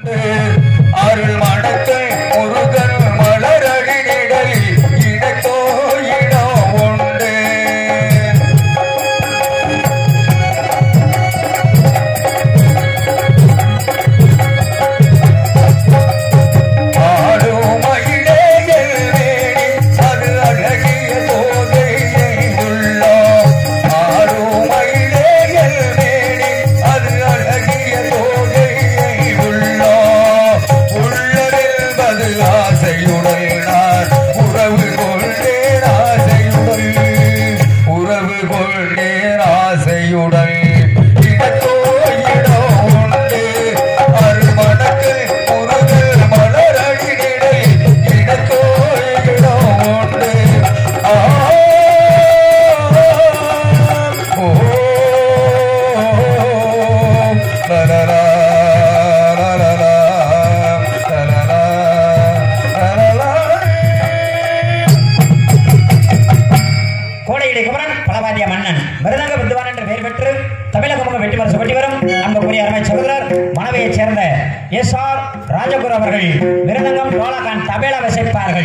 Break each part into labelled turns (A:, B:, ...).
A: அருள் மணத்தை முருகன் மலரடிகளில் இடத்தோ இடம் உண்டு ஆடும் மயிலே எல்வேணி, அது அழகிய தோகையை உள்ளோம். ஆடும் மயிலே எல்வேணி, அது அழகிய தோகையை உள்ளோம். உள்ளதென்பது ஆசையுடன் நான் உறவு கொண்டேன் ஆசையுடன் உறவு கொண்டேன் ஆசையுடன் இடத்தோ இடம் உண்டு அருள்மணக்கு முருகல் மலரடிகளை இடத்தோ இடம் உண்டு ஆ ஓ லலலா லலலா லலலா லலலா
B: கோடையிடை குமரன் பலவாதிய மன்னன் மிருதங்க வித்வான் என்ற பெயர் பெற்று தமிழக வெற்றி மரசு வெட்டி வரும் அன்புக்குரிய அருமை சகோதரர் மனவையைச் சேர்ந்த எஸ் ஆர் ராஜகுரு அவர்கள் மிருதங்கம் டோலகான் தபேலா விசைப்பார்கள்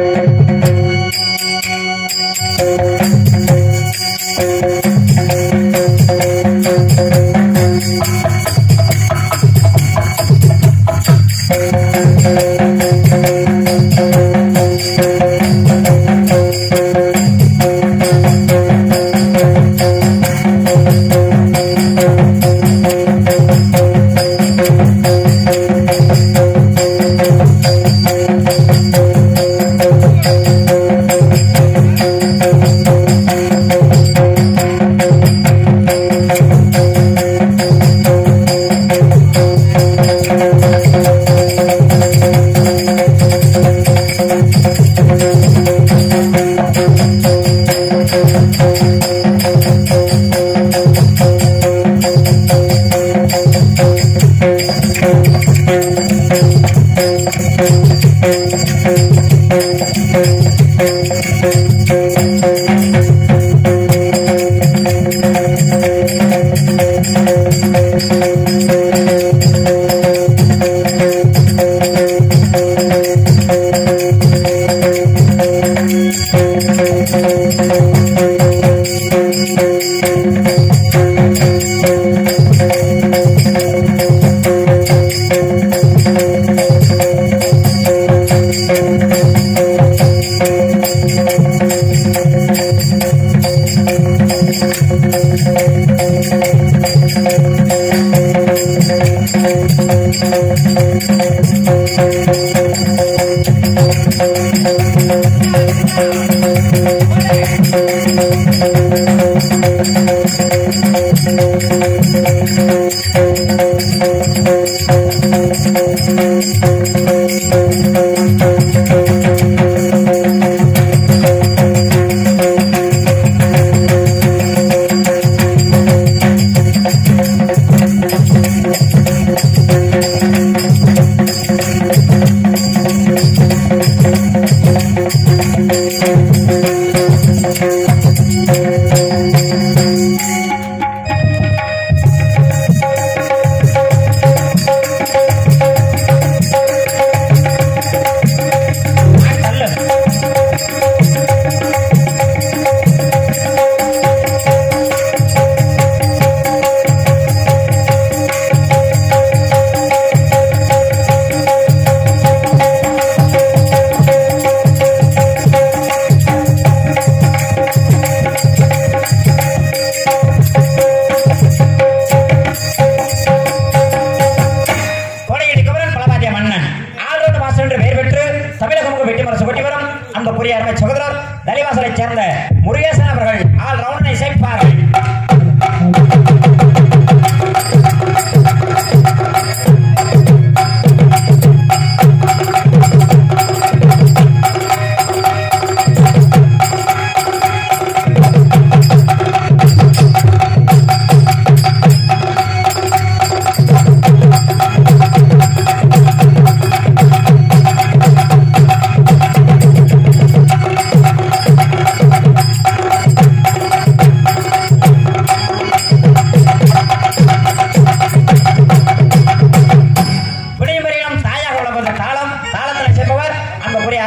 B: கோடையடி குமரன் பலபாதிய மன்னன் ஆல்ரவுண்ட் மாஸ்டர் என்று பெயர் பெற்று தமிழகம் வெற்றி மரசு வெட்டி வரும் அன்புக்குரிய அருமை சகோதரர் தலிவாசலைச் சேர்ந்த முருகேசன் அவர்கள் ஆல் ரவுண்டனை இசைப்பார்கள்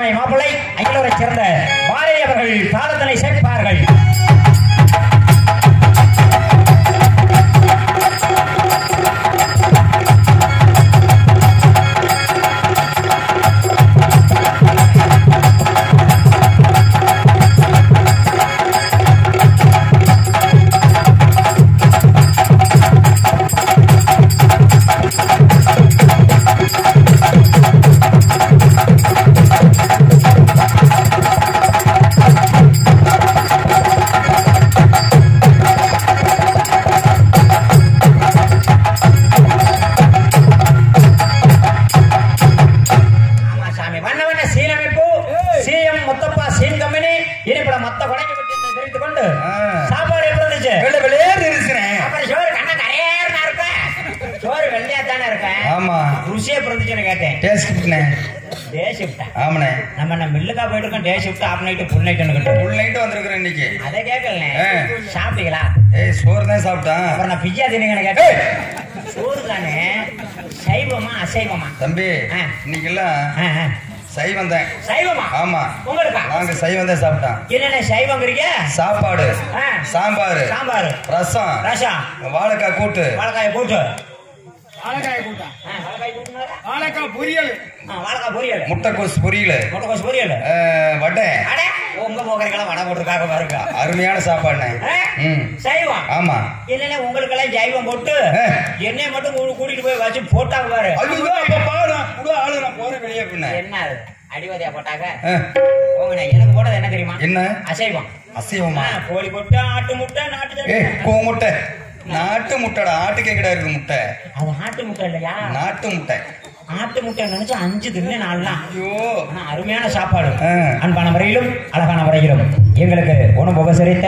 B: அருமை மாப்பிள்ளை அகிலூரைச் சேர்ந்த பாரதி அவர்கள் தாளத்தினை சேர்ப்பார்கள் ஆமா சாமி வண்ண வண்ண சீனமைப்பு சிஎம் முத்தப்பா சீன் கம்பெனி இனிப்பட மொத்த கொடைக்கு பற்றி தெரிவித்துக் கொண்டு
A: ஆ.
B: சாப்பாடு எப்படி இருந்துச்சு
A: வெள்ளை வெளியேறு இருக்கிறேன்
B: அப்புறம் சோறு கண்ண கரையேறா இருப்பேன் சோறு வெள்ளையா தானே இருப்பேன்
A: ஆமா
B: ருசியே பிறந்துச்சுன்னு கேட்டேன்
A: டேஸ்ட்னே
B: டே ஷிஃப்டா
A: ஆமாண்ணே
B: நம்ம நம்ம மில்லுக்கா போயிட்டு இருக்கோம் day shift off night full night
A: full night வந்திருக்கிறேன் இன்னைக்கு
B: அதை கேட்கல
A: ஆ.
B: சாப்பிட்டீங்களா
A: ஏய் சோறு தான் சாப்பிட்டான்
B: அப்புறம் நான் பிஜ்ஜா தின்னுங்கன்னு கேட்டேன் சோறு தானே சைவமா அசைவமா
A: தம்பி
B: ஆ.
A: இன்னைக்கெல்லாம்
B: ஆ, ஆ.
A: சைவம் தான்
B: சைவமா
A: ஆமா
B: உங்களுக்கா
A: நாங்க சைவம் தான் சாப்பிட்டோம்
B: என்னென்ன சைவங்கிறீங்க
A: சாப்பாடு
B: ஆ.
A: சாம்பார்
B: சாம்பார்
A: ரசம்
B: ரசம்
A: வாழைக்காய் கூட்டு
B: வாழைக்காய் கூட்டு
C: வாழைக்காய கூட்டா
B: ஆ, வாழைக்காய் கூட்டுனாரா?
C: வாழைக்காய் பொரியல்
B: ஆ, வாழைக்காய் பொரியல்
A: முட்டைக்கோஸ் பொரியல்
B: முட்டைக்கோஸ் பொரியல்
A: ஆ, வடை
B: அட உங்க போக்கரைக்கெல்லாம் வடை போட்டுருக்காங்க பாருங்க
A: அருமையான சாப்பாடுண்ணே
B: ஆ?
A: ம்
B: சைவம்
A: ஆமா
B: இல்லைன்னா உங்களுக்கெல்லாம் ஜைவம் போட்டு
A: ஆ.
B: என்னைய மட்டும் கூ- கூட்டிட்டு போய் வச்சு போட்டாங்க பாரு
A: ஐயோ அப்ப பாரு கூட ஆளு நான் போறேன் வெளியே பின்ன
B: என்ன அது அடிவதையா போட்டாங்க
A: ஆ,
B: உங்க எனக்கு போட்டது என்ன தெரியுமா
A: என்ன
B: அசைவம்
A: அசைவமா
B: ஆ, கோழி முட்டை ஆட்டு முட்டை நாட்டு
A: ஏய்
B: சக்கரை.
A: கோ முட்டை நாட்டு முட்டைடா ஆட்டுக்கே கிடையாது இருக்கு முட்டை
B: அது ஆட்டு முட்டை இல்லையா
A: நாட்டு முட்டை
B: ஆட்டு முட்டை நினைச்சு அஞ்சு தின்னு நாலாம்
A: ஐயோ
B: ஆனா அருமையான சாப்பாடு
A: ஆ.
B: அன்பான முறையிலும் அழகான முறையிலும் எங்களுக்கு உணவு உபசரித்த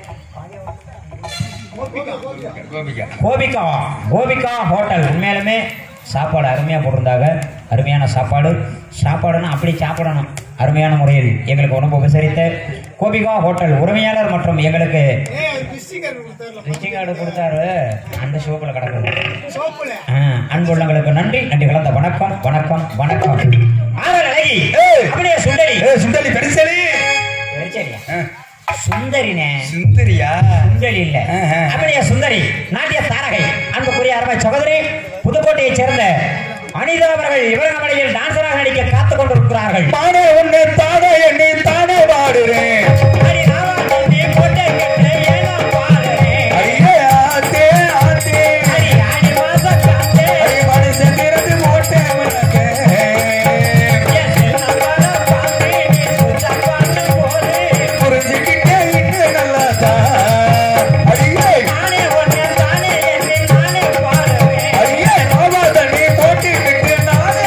A: கோபிகா
B: கோபிகா கோபிகா ஹோட்டல் உண்மையாலுமே சாப்பாடு அருமையா போட்டிருந்தாங்க அருமையான சாப்பாடு சாப்பாடுன்னா அப்படி சாப்பிடணும் அருமையான முறையில் எங்களுக்கு உணவு உபசரித்த கோபிகா ஹோட்டல் உரிமையாளர் மற்றும் எங்களுக்கு
C: ஏய் அது பிஸ்டிகர் கொடுத்தாருல
B: விசிட்டிங் கார்டு கொடுத்தாரு அந்த ஷோப்பில் கிடக்குது
C: சோப்புல
B: ஆ, அன்புள்ளங்களுக்கு நன்றி நன்றி கலந்த வணக்கம் வணக்கம் வணக்கம் ஆடல் அழகி
A: ஏய்.
B: அப்படியே சுந்தரி
A: ஏ சுண்டலி பெருசலி
B: சரியா
A: ஆ,
B: சுந்தரினே
A: சுந்தரியா
B: சுந்தரி இல்ல
A: ஆஹா.
B: அப்படியே சுந்தரி நாட்டிய தாரகை அன்புக்குரிய அருமை சகோதரி புதுக்கோட்டையைச் சேர்ந்த அனிதா அவர்கள் இவரக மலையில் டான்சராக நடிக்க காத்துக் கொண்டிருக்கிறார்கள்
A: பாடு ஒண்ணு தானே என்னை தானே பாடுறேன்
B: அடி ராவா தம்பி, கோட்டை கட்டு, ஏனோ பாடுறேன்.
A: ஐயே ஆத்தே ஆத்தே
B: அடி ஆடி மாசம் காத்தே,
A: ஐ மனுஷன் திறந்து போட்டேன் உனக்கு.
B: என் செல்லப்பான பாம்பே, நீ சுத்தப்பான போது.
A: புரிஞ்சுக்கிட்டே இட்டு நல்லாதான். அடியே
B: நானே ஒன்னே, தானே என்னை நானே பாடுவேன்.
A: அடியே மாமா தண்ணி போட்டுக்கிட்டு நானே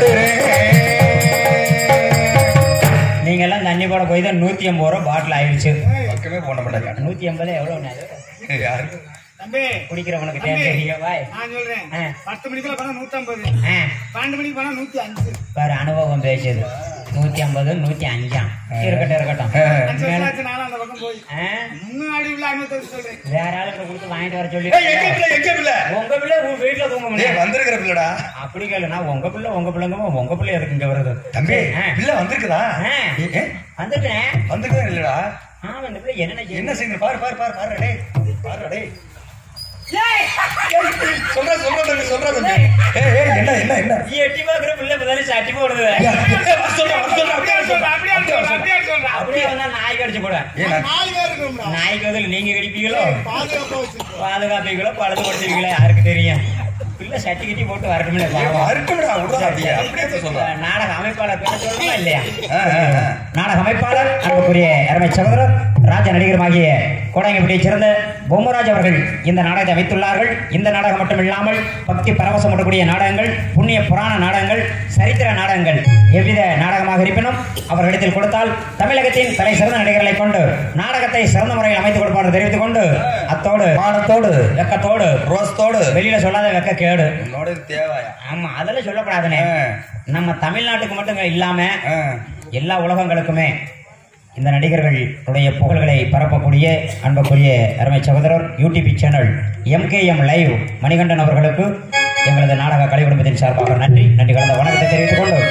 A: பாடுறேன்
B: நீங்க எல்லாம் தண்ணி போட போய் தான் நூத்தி ஐம்பது ரூபா பாட்டில் ஆயிடுச்சு
A: பக்கமே போட மாட்டாங்க
B: நூத்தி ஐம்பது எவ்வளவு
A: யாரு
C: தம்பி
B: குடிக்கிறவனுக்கு
C: தம்பி.
B: தேவையா பாய்
C: நான் சொல்றேன்
B: ஆ.
C: பத்து மணிக்குள்ள போனா நூத்தம்பது
B: ஆ,
C: பன்னெண்டு மணிக்கு போனா நூத்தி அஞ்சு
B: பாரு அனுபவம் பேசுது நூத்தி ஐம்பது நூத்தி அஞ்சாம் இருக்கட்டும் இருக்கட்டும்
A: ஆ.
C: அஞ்சு
B: மேல-
C: வருஷம் ஆச்சு நானும் அந்த பக்கம் போய்
B: ஆ,
C: முன்னாடி உள்ள அனுபவத்தை சொல்றேன்
B: வேற ஆளுக்கு கொடுத்து வாங்கிட்டு வர சொல்லி
A: ஏய், எங்க பிள்ளை எங்க பிள்ளை
B: உங்க பிள்ளை உங்க வீட்டுல தூங்க
A: ஏய்,
B: முடியாது
A: வந்திருக்கிற பிள்ளைடா
B: அப்படி கேளு நான் உங்க பிள்ளை உங்க பிள்ளைங்க உங்க பிள்ளை எதுக்கு இங்க வருது
A: தம்பி
B: ஆ,
A: பிள்ளை வந்திருக்குதா
B: ஆ.
A: ஏ, ஏ,
B: வந்துட்டேன்
A: வந்திருக்குதா இல்லடா
B: ஆமா இந்த பிள்ளை என்ன
A: என்ன
B: செய்யுது?
A: செய்யுது பாரு பாரு பாரு பாரு டேய் பாரு டேய் சொல்ற சொல்ற தம்பி சொல்ற தம்பி ஏய் ஏய் என்ன என்ன என்ன
B: நீ எட்டி பாக்குற பிள்ளை இப்பதானே சட்டி போடுது
A: ஐயா, ஏய், வர சொல்றேன், வர சொல்றேன், அப்படியே வர சொல்றேன்,
C: அப்படியே சொல்றேன் அப்படியே சொல்றேன்
B: அப்படியே வந்தா நாய் கடிச்சு போட
A: ஏய், நான்
C: நாலு பேர் இருக்கோம்டா
B: நாய்க்கு பதில் நீங்க கடிப்பீங்களோ
C: பாதுகாப்பா வச்சிருக்கோம்
B: பாதுகாப்பீங்களோ பழுது படுத்துவீங்களோ யாருக்கு தெரியும் பிள்ளை சட்டி கட்டி போட்டு வரட்டுமே
A: ஏய்,
B: பாவம்.
A: அறுக்கணுடா, விட்றா அப்படியே, அப்படியே சொல்றேன்.
B: நாடக அமைப்பாளர் பேர சொல்லணுமா இல்லையா
A: ஆ, ஆ, ஆ.
B: நாடக அமைப்பாளர் அன்புக்குரிய அருமை சகோதரர் ராஜ நடிகருமாகிய கோடங்கப்பட்டியைச் சேர்ந்த பொம்மராஜ் அவர்கள் இந்த நாடகத்தை அமைத்துள்ளார்கள் இந்த நாடகம் மட்டும் இல்லாமல் பக்தி பரவசம் ஊட்டக்கூடிய நாடகங்கள் புண்ணிய புராண நாடகங்கள் சரித்திர நாடகங்கள் எவ்வித நாடகமாக இருப்பினும் அவர்களிடத்தில் கொடுத்தால் தமிழகத்தின் தலை சிறந்த நடிகர்களை கொண்டு நாடகத்தை சிறந்த முறையில் அமைத்துக் கொடுப்பார் தெரிவித்துக் கொண்டு அத்தோடு
A: மானத்தோடு
B: வெக்கத்தோடு
A: ரோஸ்தோடு
B: வெளியில சொல்லாத வெக்க கேடு
A: உன்னோட இது தேவையா
B: ஆமா அதெல்லாம் சொல்லக்கூடாதுனே
A: ஆ.
B: நம்ம தமிழ்நாட்டுக்கு மட்டும் இல்லாம
A: ஆ.
B: எல்லா உலகங்களுக்குமே இந்த நடிகர்களுடைய புகழ்களை பரப்பக்கூடிய அன்புக்குரிய அருமை சகோதரர் YouTube channel MKM live Manikandan அவர்களுக்கு எங்களது நாடக கலை குடும்பத்தின் சார்பாக நன்றி நன்றி கலந்த வணக்கத்தை தெரிவித்துக் கொண்டு சரி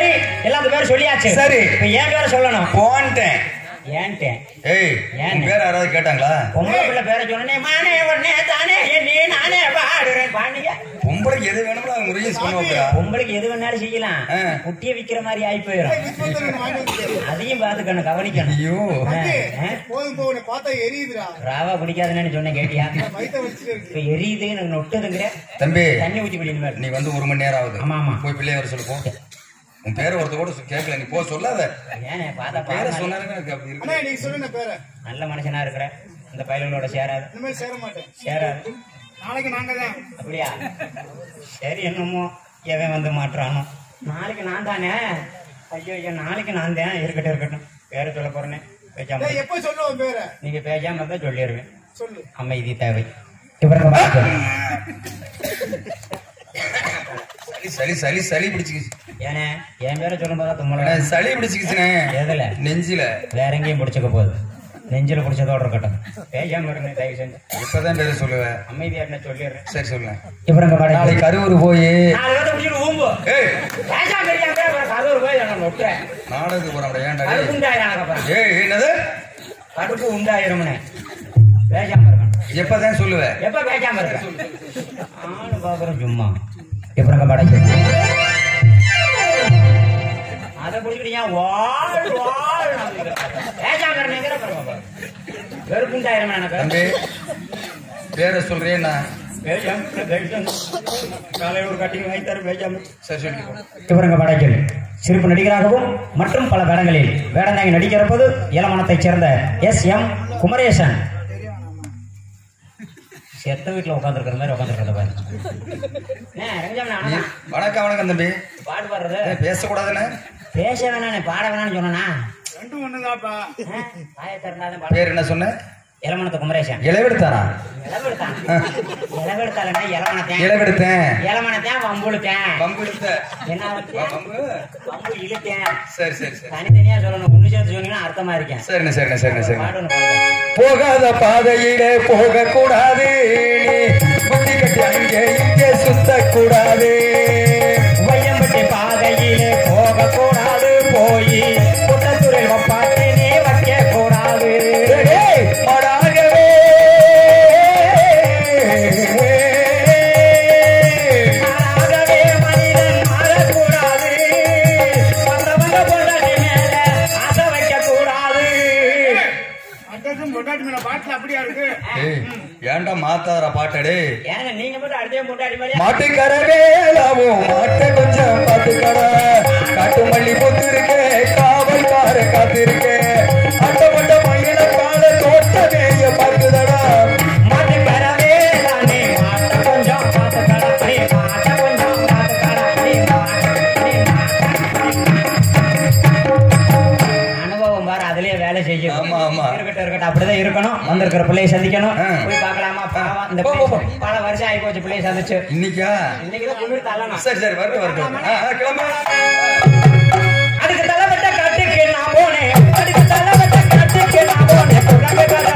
B: சரி எல்லாத்து பேரும் சொல்லியாச்சு
A: சரி.
B: இப்ப ஏன் பேரை சொல்லணும்
A: போன்ட்டேன்
B: ஏன்ட்டேன்
A: ஏய்
B: ஏன்?
A: உன் பேர் யாராவது கேட்டாங்களா
B: பொம்பளை பிள்ளை பேரை சொன்னே மானே உடனே தானே நீ நானே பாடுறேன் பாண்டிய
A: பொம்பளைக்கு எது வேணுமோ அது முறையை சொல்லுவாங்க
B: பொம்பளைக்கு எது வேணாலும் செய்யலாம்
A: ஆ.
B: குட்டிய விக்கிற மாதிரி ஆகி போயிடும் அதையும் பார்த்துக்கணும் கவனிக்கணும்
A: ஐயோ
B: ஆ, ஆ.
C: போதும் போகணும் பார்த்தா எரியுதுடா
B: ராவா பிடிக்காதுன்னு சொன்னேன் கேட்டியா
C: வயிற்ற வச்சுட்டு இருக்கு
B: இப்ப எரியுது எனக்கு நொட்டுதுங்கிற
A: தம்பி
B: தண்ணி ஊத்தி குடிக்கணும்
A: நீ வந்து ஒரு மணி நேரம் ஆகுது
B: ஆமா, ஆமா.
A: போய் பிள்ளைய வர சொல்லு போ உன் பேரை ஒருத்த கூட சொ- கேட்கல நீ போ சொல்லாத
B: ஏனே பார்த்தா
A: பேரை
B: பாரு
A: சொன்னாருங்க எனக்கு அப்படி
C: அண்ணா
A: இருக்கு
C: நீ சொல்லுங்க பேரை
B: நல்ல மனுஷனா இருக்கிற இந்த பயல்களோட சேராது
C: இனிமேல் சேர மாட்டேன்
B: சேராது
C: நாளைக்கு நாங்க தான்
B: அப்படியா சரி என்னமோ எவன் வந்து மாட்டுறானோ நாளைக்கு நான் தானே ஐயோ ஐயோ நாளைக்கு நான் தான் இருக்கட்டும் இருக்கட்டும் பேரை சொல்ல போறேனே பேசாம
C: டேய், எப்ப சொல்லுவோம் பேரை
B: நீங்க பேசாம இருந்தா சொல்லிடுவேன்
C: சொல்லு
B: அமைதி தேவை இவருங்க வணக்கம்.
A: சளி சளி சளி சளி பிடிச்சிக்கிச்சு
B: ஏனே என் பேரை சொல்லும் போதா தும்மல
A: அண்ணே, சளி பிடிச்சிக்கிச்சுனே
B: எதுல
A: நெஞ்சில
B: வேற எங்கேயும் பிடிச்சிக்க போகுது நெஞ்சில பிடிச்சதோட இருக்கட்டும் பேசாம இருங்க தயவு செஞ்சு
A: இப்பதான் பேரை சொல்லுவேன்
B: அமைதியா இருந்தா சொல்லிடுறேன்
A: சரி சொல்லுங்க
B: இவருங்க
A: நாளைக்கு
B: வணக்கம்.
A: கரூர் போய்
B: நாலு பேர்த்த பிடிச்சிட்டு ஊம்பு
A: ஏய்
B: பேசாம இருக்காங்க அப்புறம் கதவு போய் நான் நொட்டுறேன்
A: நாடகத்துக்கு போறான் ஏன்டா
B: கடுப்பு
A: டேய்?
B: உண்டாயிரம் அப்புறம்
A: ஏய் என்னது
B: கடுப்பு உண்டாயிரும்னே பேசாம இருக்கணும்
A: எப்பதான் சொல்லுவேன்
B: எப்ப பேசாம இருக்க ஆளு பாக்குறோம் சும்மா எப்படிங்க படைக்கு அதை பிடிச்சிக்கிட்டீங்க வாழ் வாழ் பேசாம இருந்தேங்கிற பாருங்க வெறுப்புண்டாயிரம் எனக்கு
A: தம்பி பேரை சொல்றேன்னா
B: பேசாம பேசாம காலையில் ஒரு கட்டிங் வைத்தாரு பேசாம
A: சரி சொல்லிட்டு போ.
B: இவருங்க படைக்கில் சிறப்பு நடிகராகவும் மற்றும் பல வேடங்களில் வேடந்தாங்கி நடிக்கிறபோது இளமணத்தைச் சேர்ந்த எஸ் எம் குமரேசன் செத்த வீட்டுல உட்காந்துருக்கிற மாதிரி உட்காந்துருக்கிறத பாரு ஏன், ரங்கஜாமன்
A: நீ
B: அண்ணா,
A: வணக்கம் வணக்கம் தம்பி
B: பாட்டு பாடுறது
A: ஏய், பேசக்கூடாதுன்னு
B: பேச வேணானே பாட வேணாம்னு சொன்னா
C: ரெண்டும் ஒண்ணுதாப்பா
B: வாயை திறந்தாதான் பாட
A: பேர் என்ன சொன்ன
B: இளமணத்தை குமரேசன்
A: இளவெடுத்தானா
B: இளவெடுத்தான் இளவெடுத்தாலன்னா இளமணத்தேன்
A: இளவெடுத்தேன்
B: இளமணத்தேன் வம்புழுத்தேன்
A: பம்பு எடுத்த
B: என்ன வச்சு
A: பம்பு
B: வம்பு இழுத்தேன்
A: சரி சரி சரி
B: தனித்தனியா சொல்லணும் ஒண்ணு சேர்த்து சொன்னீங்கன்னா அர்த்தமா இருக்கேன்
A: சரிண்ணே சரிண்ணே சரிண்ணே சரிண்ணே
B: பாட்டு ஒண்ணு பாடுங்க.
A: போகாத பாதையிலே போக கூடாது புத்தி கட்டி அங்கே இங்கே சுத்த கூடாது
B: வையம்பட்டி பாதையிலே போக கூடாது போய் குட்டத்துறையில் வப்பாட்டி நீ வைக்க கூடாது
A: மாடாகவே
B: மாறாகவே மனிதன் மாறக்கூடாது வந்தவங்க பொண்டாட்டி மேல ஆசை வைக்க கூடாது
C: அட்டத்தும் பொட்டாட்டி மேல பாட்டில் அப்படியா இருக்கு
A: ஏய், ஏன்டா மாத்தாதரா பாட்டடே
B: ஏங்க நீங்க மட்டும் அடுத்த பொண்டாட்டி மேலே
A: மாட்டுக்கரவே லாபம் மாட்ட கொஞ்சம் பாட்டுக்கடா காட்டு மல்லி பொத்து இருக்கே காவல்கார காத்திருக்கே அட்ட மட்ட மயில கால தோட்டமேய பார்க்குதடா
B: மாட்டு பெறவே தானே மாட்ட கொஞ்சம் பார்த்துக்கடா நீ மாட்ட கொஞ்சம் பார்த்துக்கடா நீ மாட்ட நீ மாட்ட. அனுபவம் பாரு அதுலயே வேலை செய்யும்
A: ஆமா, ஆமா.
B: இருக்கட்டும் இருக்கட்டும் அப்படிதான் இருக்கணும் வந்திருக்கிற பிள்ளைய சந்திக்கணும்
A: ஆ.
B: போய் பார்க்கலாமா பாவம் இந்த
A: போ, போ, போ.
B: பிள்ளை பல வருஷம் ஆகி போச்சு பிள்ளைய சந்திச்சு
A: இன்னைக்கா
B: இன்னைக்கு தான் குளிர் தள்ளணும்
A: சரி சரி வரட்டும் வரட்டும் ஆ, ஆ, கிளம்பு
B: அதுக்கு தலைவட்ட காட்டுக்கு நான் போனேன் அதுக்கு தலைவட்ட காட்டுக்கு நான் போனேன் குழந்தை